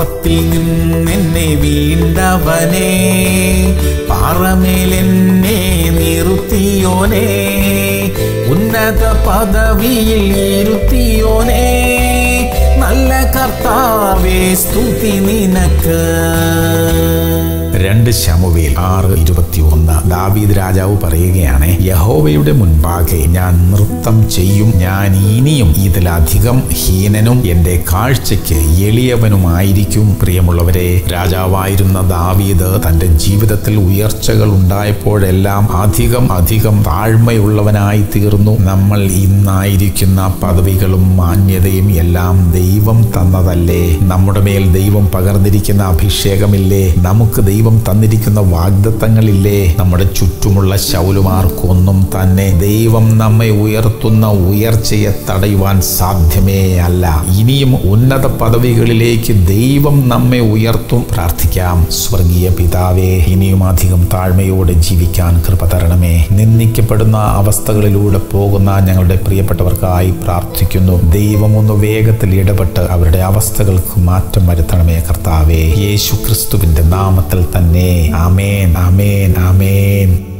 പാപത്തിൽ നിന്നെന്നെ വീണ്ടവനെ പാറമേൽ എന്നെ നിർത്തിയോനെ ഉന്നത പദവിയിൽ ഇരുത്തിയോനെ നല്ല കർത്താവേ സ്തുതി നിനക്ക് രണ്ട് ശമുവേൽ ആറ് ഇരുപത്തി ഒന്ന് ദാവീദ് രാജാവ് പറയുകയാണ് യഹോവയുടെ മുൻപാകെ ഞാൻ നൃത്തം ചെയ്യും ഞാൻ ഇനിയും ഇതിലധികം ഹീനനും എൻ്റെ കാഴ്ചയ്ക്ക് എളിയവനുമായിരിക്കും പ്രിയമുള്ളവരെ രാജാവായിരുന്ന ദാവീദ് തൻ്റെ ജീവിതത്തിൽ ഉയർച്ചകൾ ഉണ്ടായപ്പോഴെല്ലാം അധികം അധികം താഴ്മയുള്ളവനായി തീർന്നു നമ്മൾ ഇന്നായിരിക്കുന്ന പദവികളും മാന്യതയും എല്ലാം ദൈവം തന്നതല്ലേ നമ്മുടെ മേൽ ദൈവം പകർന്നിരിക്കുന്ന അഭിഷേകമില്ലേ നമുക്ക് ദൈവം തന്നിരിക്കുന്ന വാഗ്ദത്തങ്ങളില്ലേ നമ്മുടെ ചുറ്റുമുള്ള ശൗലുമാർക്കൊന്നും തന്നെ ദൈവം നമ്മെ ഉയർത്തുന്ന ഉയർച്ചയെ തടയുവാൻ സാധ്യമേ അല്ല ഇനിയും ഉന്നത പദവികളിലേക്ക് ദൈവം നമ്മെ ഉയർത്തും പ്രാർത്ഥിക്കാം സ്വർഗീയ പിതാവേ ഇനിയും അധികം താഴ്മയോടെ ജീവിക്കാൻ കൃപ തരണമേ നിന്ദിക്കപ്പെടുന്ന അവസ്ഥകളിലൂടെ പോകുന്ന ഞങ്ങളുടെ പ്രിയപ്പെട്ടവർക്കായി പ്രാർത്ഥിക്കുന്നു ദൈവം ഒന്ന് വേഗത്തിൽ ഇടപെട്ട് അവരുടെ അവസ്ഥകൾക്ക് മാറ്റം വരുത്തണമേ കർത്താവേ യേശു ക്രിസ്തുവിന്റെ നാമത്തിൽ തന്നെ ആമേൻ ആമേൻ ആമേൻ